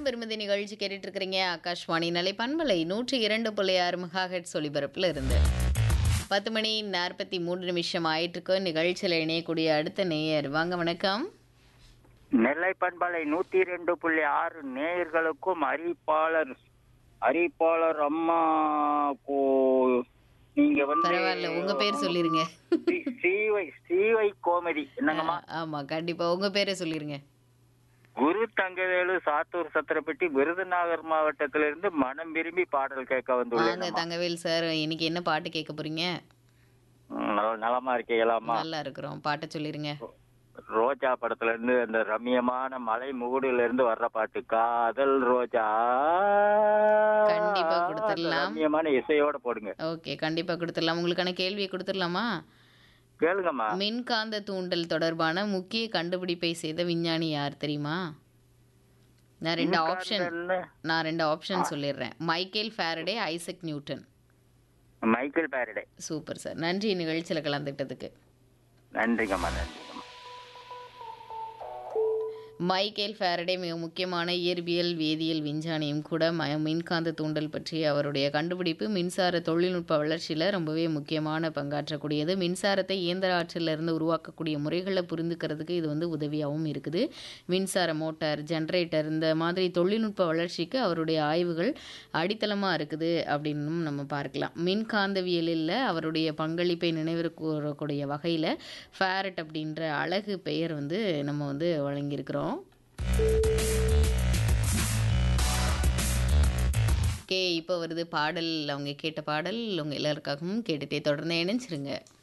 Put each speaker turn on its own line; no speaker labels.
மனம் விரும்புதி நிகழ்ச்சி கேட்டுட்டு இருக்கிறீங்க ஆகாஷ்வாணி நிலை பண்பலை நூற்றி இரண்டு புள்ளி ஆறு மெகாஹெட் ஒலிபரப்பில் இருந்து பத்து மணி நாற்பத்தி மூன்று நிமிஷம் ஆயிட்டிருக்கு நிகழ்ச்சியில் இணையக்கூடிய அடுத்த நேயர் வாங்க வணக்கம்
நெல்லை பண்பலை நூத்தி ரெண்டு புள்ளி ஆறு நேயர்களுக்கும் அறிவிப்பாளர் அறிவிப்பாளர் அம்மா கோ- நீங்க வந்து
பரவாயில்ல உங்க பேர் சொல்லிருங்க
ஸ்ரீ- ஸ்ரீவை ஸ்ரீவை கோமதி என்னங்கம்மா
ஆமா கண்டிப்பா உங்க பேரே சொல்லிருங்க
குரு தங்கவேலு சாத்தூர் சத்திரப்பட்டி விருதுநகர் மாவட்டத்திலிருந்து மனம் விரும்பி பாடல் கேட்க
வாங்க
வந்துள்ளேன்
தங்கவேல் சார் இன்னைக்கு என்ன பாட்டு கேட்க போறீங்க
நலமா இருக்கீங்களாம்மா
நல்லா இருக்கிறோம் பாட்டை சொல்லிருங்க
ரோஜா படத்துல இருந்து அந்த ரம்யமான மலை முகுடுல இருந்து வர்ற பாட்டு காதல் ரோஜா
கண்டிப்பா
அந்த
கொடுத்துடலாம்.
ரம்யமான இசையோட போடுங்க
ஓகே கண்டிப்பா கொடுத்துடலாம் உங்களுக்கான கேள்வியை கொடுத்துடலாமா
கேளுங்கம்மா
மின்காந்த தூண்டல் தொடர்பான முக்கிய கண்டுபிடிப்பை செய்த விஞ்ஞானி யார் தெரியுமா நான் ரெண்டு ஆப்ஷன்
என்ன?
நான் ரெண்டு ஆப்ஷன் சொல்லிடுறேன் Michael Faraday Isaac Newton
Michael Faraday
super sir நன்றி நிகழ்ச்சியில் கலந்துக்கிட்டதுக்கு
நன்றிங்கம்மா நன்றிங்கம்மா
மைக்கேல் ஃபேரடே மிக முக்கியமான இயற்பியல் வேதியியல் விஞ்ஞானியும் கூட ம மின்காந்த தூண்டல் பற்றிய அவருடைய கண்டுபிடிப்பு மின்சார தொழில்நுட்ப வளர்ச்சியில் ரொம்பவே முக்கியமான பங்காற்றக்கூடியது மின்சாரத்தை இயந்திர ஆற்றலிருந்து உருவாக்கக்கூடிய முறைகளை புரிந்துக்கிறதுக்கு இது வந்து உதவியாகவும் இருக்குது மின்சார மோட்டார் ஜென்ரேட்டர் இந்த மாதிரி தொழில்நுட்ப வளர்ச்சிக்கு அவருடைய ஆய்வுகள் அடித்தளமாக இருக்குது அப்படின்னும் நம்ம பார்க்கலாம் மின்காந்தவியலில் அவருடைய பங்களிப்பை நினைவு கூறக்கூடிய வகையில் ஃபேரட் அப்படின்ற அழகு பெயர் வந்து நம்ம வந்து வழங்கியிருக்கிறோம் கே இப்போ வருது பாடல் அவங்க கேட்ட பாடல் உங்கள் எல்லாருக்காகவும் கேட்டுட்டே தொடர்ந்து இணைஞ்சிருங்க